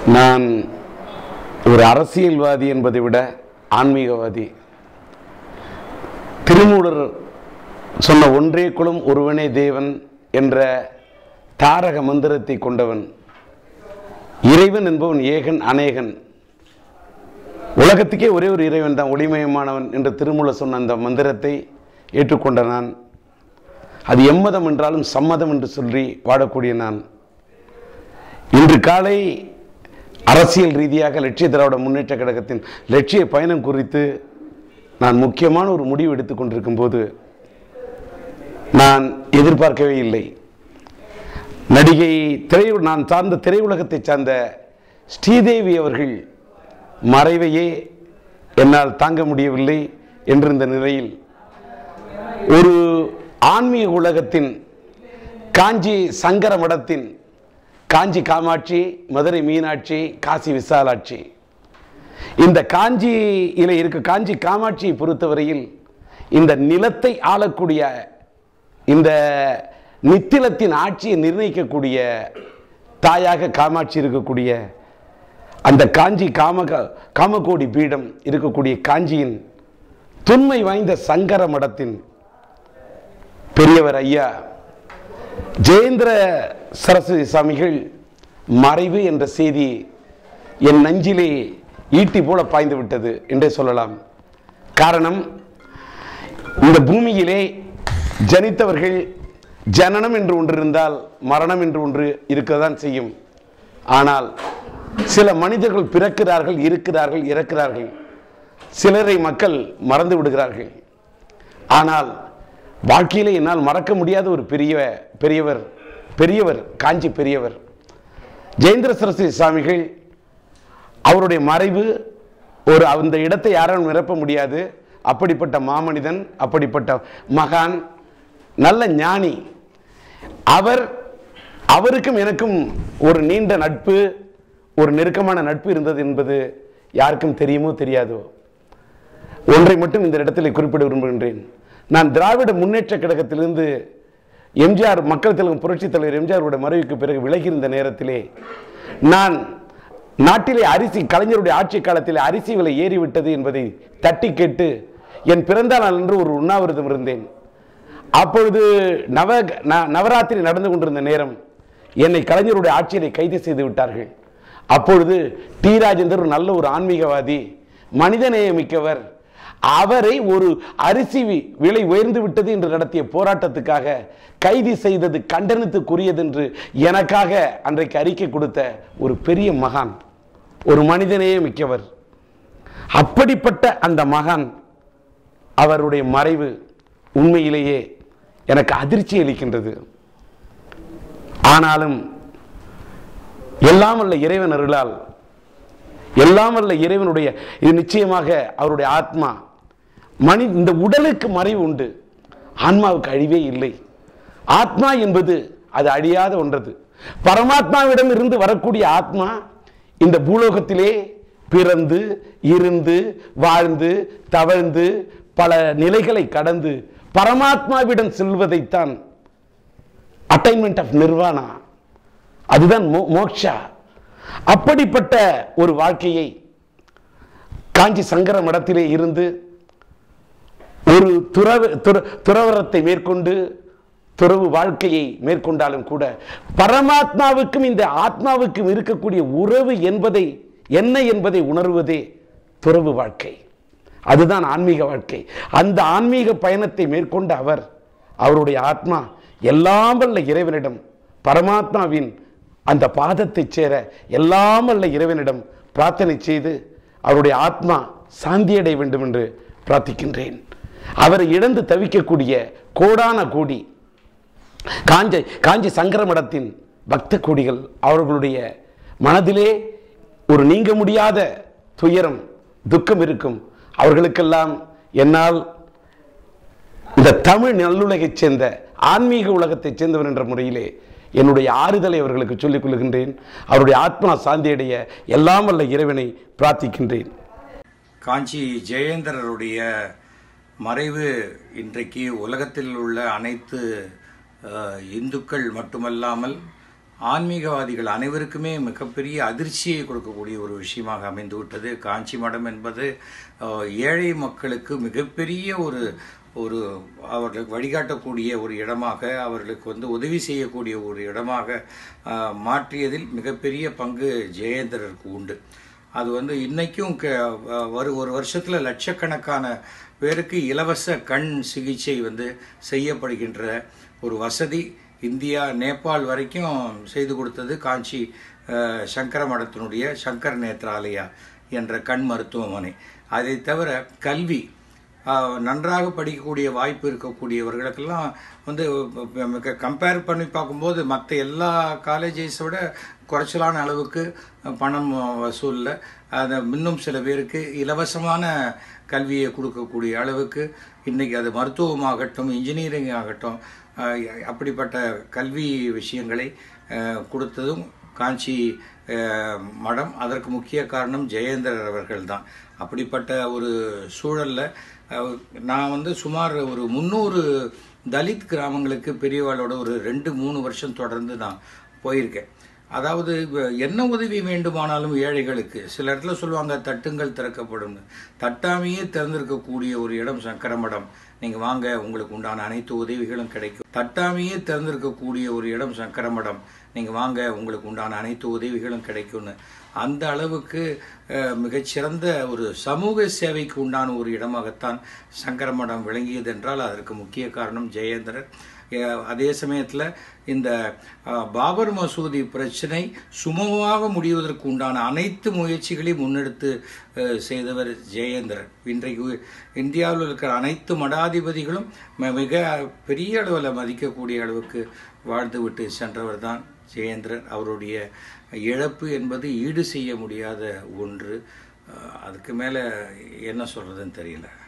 நான் ஒரு அரசியல்வாதி என்பதை விட ஆன்மீகவாதி திருமூலர் சொன்ன ஒன்றே குலம் ஒருவனே தேவன் என்ற தாரக மந்திரத்தை கொண்டவன் இறைவன் என்பவன் ஏகன் அநேகன் உலகத்துக்கே ஒரே ஒரு இறைவன் தான் ஒளிமயமானவன் என்று திருமூலர் சொன்ன அந்த மந்திரத்தை ஏற்றுக்கொண்ட நான் அது எம்மதம் என்றாலும் சம்மதம் என்று சொல்லி வாழக்கூடிய நான் இன்று காலை அரசியல் ரீதியாக லட்சிய திராவிட முன்னேற்ற கழகத்தின் லட்சிய பயணம் குறித்து நான் முக்கியமான ஒரு முடிவு எடுத்துக் கொண்டிருக்கும் போது நான் எதிர்பார்க்கவே இல்லை நடிகை திரை நான் சார்ந்த திரையுலகத்தை சார்ந்த ஸ்ரீதேவி அவர்கள் மறைவையே என்னால் தாங்க முடியவில்லை என்றிருந்த நிலையில் ஒரு ஆன்மீக உலகத்தின் காஞ்சி சங்கர மடத்தின் காஞ்சி காமாட்சி மதுரை மீனாட்சி காசி விசாலாட்சி இந்த காஞ்சியில இருக்க காஞ்சி காமாட்சியை பொறுத்தவரையில் இந்த நிலத்தை ஆளக்கூடிய இந்த நித்திலத்தின் ஆட்சியை நிர்ணயிக்கக்கூடிய தாயாக காமாட்சி இருக்கக்கூடிய அந்த காஞ்சி காம காமகோடி பீடம் இருக்கக்கூடிய காஞ்சியின் தொன்மை வாய்ந்த சங்கர மடத்தின் பெரியவர் ஐயா ஜெயேந்திர சரஸ்வதி சாமிகள் மறைவு என்ற செய்தி என் நஞ்சிலே ஈட்டி போல பாய்ந்து விட்டது என்றே சொல்லலாம் காரணம் இந்த பூமியிலே ஜனித்தவர்கள் ஜனனம் என்று ஒன்று இருந்தால் மரணம் என்று ஒன்று இருக்கதான் செய்யும் ஆனால் சில மனிதர்கள் பிறக்கிறார்கள் இருக்கிறார்கள் இறக்கிறார்கள் சிலரை மக்கள் மறந்து விடுகிறார்கள் ஆனால் வாழ்க்கையிலே என்னால் மறக்க முடியாத ஒரு பெரிய பெரியவர் பெரியவர் காஞ்சி பெரியவர் ஜெயேந்திர சரஸ்வதி சுவாமிகள் அவருடைய மறைவு ஒரு அந்த இடத்தை யாராலும் நிரப்ப முடியாது அப்படிப்பட்ட மாமனிதன் அப்படிப்பட்ட மகான் நல்ல ஞானி அவர் அவருக்கும் எனக்கும் ஒரு நீண்ட நட்பு ஒரு நெருக்கமான நட்பு இருந்தது என்பது யாருக்கும் தெரியுமோ தெரியாதோ ஒன்றை மட்டும் இந்த இடத்தில் குறிப்பிட விரும்புகின்றேன் நான் திராவிட முன்னேற்ற கழகத்திலிருந்து எம்ஜிஆர் மக்கள் தலைவர் புரட்சித் தலைவர் எம்ஜிஆருடைய மறைவுக்கு பிறகு விலகியிருந்த நேரத்திலே நான் நாட்டிலே அரிசி கலைஞருடைய ஆட்சி காலத்திலே அரிசி விலை ஏறிவிட்டது என்பதை தட்டி கேட்டு என் பிறந்த நாள் என்று ஒரு உண்ணாவிரதம் இருந்தேன் அப்பொழுது நவ ந- நவராத்திரி நடந்து கொண்டிருந்த நேரம் என்னை கலைஞருடைய ஆட்சியிலே கைது செய்து விட்டார்கள் அப்பொழுது டி ராஜேந்தர் ஒரு நல்ல ஒரு ஆன்மீகவாதி மனிதநேயமிக்கவர் அவரை ஒரு அரிசி வி- விலை உயர்ந்து விட்டது என்று நடத்திய போராட்டத்துக்காக கைது செய்தது கண்டனத்துக்குரியது என்று எனக்காக அன்றைக்கு அறிக்கை கொடுத்த ஒரு பெரிய மகான் ஒரு மனிதநேய மிக்கவர் அப்படிப்பட்ட அந்த மகான் அவருடைய மறைவு உண்மையிலேயே எனக்கு அதிர்ச்சி அளிக்கின்றது ஆனாலும் எல்லாம் வல்ல இறைவன் அருளால் எல்லாம் வல்ல இறைவனுடைய இது நிச்சயமாக அவருடைய ஆத்மா மனி இந்த உடலுக்கு மறைவு உண்டு ஆன்மாவுக்கு அழிவே இல்லை ஆத்மா என்பது அது அழியாத ஒன்றது பரமாத்மாவிடம் இருந்து வரக்கூடிய ஆத்மா இந்த பூலோகத்திலே பிறந்து இருந்து வாழ்ந்து தவழ்ந்து பல நிலைகளை கடந்து பரமாத்மாவிடம் செல்வதைத்தான் அட்டைன்மெண்ட் ஆஃப் நிர்வாணா அதுதான் மோ- மோக்ஷா அப்படிப்பட்ட ஒரு வாழ்க்கையை காஞ்சி சங்கர மடத்திலே இருந்து ஒரு துறவு துற- துறவரத்தை மேற்கொண்டு துறவு வாழ்க்கையை மேற்கொண்டாலும் கூட பரமாத்மாவுக்கும் இந்த ஆத்மாவுக்கும் இருக்கக்கூடிய உறவு என்பதை என்ன என்பதை உணர்வதே துறவு வாழ்க்கை அதுதான் ஆன்மீக வாழ்க்கை அந்த ஆன்மீக பயணத்தை மேற்கொண்ட அவர் அவருடைய ஆத்மா எல்லாம் வல்ல இறைவனிடம் பரமாத்மாவின் அந்த பாதத்தை சேர எல்லாம் வல்ல இறைவனிடம் பிரார்த்தனை செய்து அவருடைய ஆத்மா சாந்தியடைய வேண்டும் என்று பிரார்த்திக்கின்றேன் அவரை இழந்து தவிக்கக்கூடிய கோடான கோடி காஞ்ச காஞ்சி சங்கர மடத்தின் பக்த கோடிகள் அவர்களுடைய மனதிலே ஒரு நீங்க முடியாத துயரம் துக்கம் இருக்கும் அவர்களுக்கெல்லாம் என்னால் இந்த தமிழ் நல்லுலகைச் சேர்ந்த ஆன்மீக உலகத்தைச் சேர்ந்தவர் என்ற முறையிலே என்னுடைய ஆறுதலை அவர்களுக்கு சொல்லிக் கொள்கின்றேன் அவருடைய ஆத்மா சாந்தியடைய எல்லாம் வல்ல இறைவனை பிரார்த்திக்கின்றேன் காஞ்சி ஜெயேந்திரருடைய மறைவு இன்றைக்கு உலகத்தில் உள்ள அனைத்து அஹ், இந்துக்கள் மட்டுமல்லாமல் ஆன்மீகவாதிகள் அனைவருக்குமே மிகப்பெரிய அதிர்ச்சியை கொடுக்கக்கூடிய ஒரு விஷயமாக அமைந்து விட்டது காஞ்சி மடம் என்பது அஹ், ஏழை மக்களுக்கு மிகப்பெரிய ஒரு ஒரு அவர்களுக்கு வழிகாட்டக்கூடிய ஒரு இடமாக அவர்களுக்கு வந்து உதவி செய்யக்கூடிய ஒரு இடமாக அஹ், மாற்றியதில் மிகப்பெரிய பங்கு ஜெயேந்திரருக்கு உண்டு அது வந்து இன்னைக்கும் க- ஒரு ஒரு வருஷத்துல லட்சக்கணக்கான பேருக்கு இலவச கண் சிகிச்சை வந்து செய்யப்படுகின்ற ஒரு வசதி இந்தியா நேபாள் வரைக்கும் செய்து கொடுத்தது காஞ்சி அஹ், சங்கர மடத்தினுடைய சங்கர் நேத்ராலயா என்ற கண் மருத்துவமனை அதை தவிர கல்வி ஆஹ், நன்றாக படிக்கக்கூடிய வாய்ப்பு இருக்கக்கூடியவர்களுக்கெல்லாம் வந்து கம்பேர் பண்ணி பார்க்கும்போது மற்ற எல்லா காலேஜஸை விட குறைச்சலான அளவுக்கு பணம் வசூலில் அதை இன்னும் சில பேருக்கு இலவசமான கல்வியை கொடுக்கக்கூடிய அளவுக்கு இன்னைக்கு அது மருத்துவமாகட்டும் இன்ஜினியரிங் ஆகட்டும் ஆஹ், அப்படிப்பட்ட கல்வி விஷயங்களை ஆஹ், கொடுத்ததும் காஞ்சி அஹ், மடம் அதற்கு முக்கிய காரணம் ஜெயேந்திரர் அவர்கள் தான் அப்படிப்பட்ட ஒரு சூழல்ல அஹ், நான் வந்து சுமார் ஒரு முந்நூறு தலித் கிராமங்களுக்கு பெரியவாளோட ஒரு ரெண்டு மூணு வருஷம் தொடர்ந்து நான் போயிருக்கேன் அதாவது வ- என்ன உதவி வேண்டுமானாலும் ஏழைகளுக்கு சில இடத்துல சொல்லுவாங்க தட்டுங்கள் திறக்கப்படும் தட்டாமையே திறந்திருக்கக்கூடிய ஒரு இடம் சங்கரமடம் நீங்க வாங்க உங்களுக்கு உண்டான அனைத்து உதவிகளும் கிடைக்கும் தட்டாமையே திறந்திருக்கக்கூடிய ஒரு இடம் சங்கரமடம் நீங்க வாங்க உங்களுக்கு உண்டான அனைத்து உதவிகளும் கிடைக்கும்னு அந்த அளவுக்கு அஹ், மிகச்சிறந்த ஒரு சமூக சேவைக்கு உண்டான ஒரு இடமாகத்தான் சங்கரமடம் விளங்கியது என்றால் அதற்கு முக்கிய காரணம் ஜெயேந்திரர் அஹ், அதே சமயத்தில் இந்த அஹ், பாபர் மசூதி பிரச்சனை சுமூகமாக முடிவதற்கு உண்டான அனைத்து முயற்சிகளையும் முன்னெடுத்து அஹ், செய்தவர் ஜெயேந்திரன் இன்றைக்கு இந்தியாவில் இருக்கிற அனைத்து மடாதிபதிகளும் ம- மிக பெரிய அளவில் மதிக்கக்கூடிய அளவுக்கு வாழ்ந்துவிட்டு சென்றவர் தான் ஜெயேந்திரன் அவருடைய இழப்பு என்பது ஈடு செய்ய முடியாத ஒன்று அஹ், அதுக்கு மேலே என்ன சொல்றதுன்னு தெரியல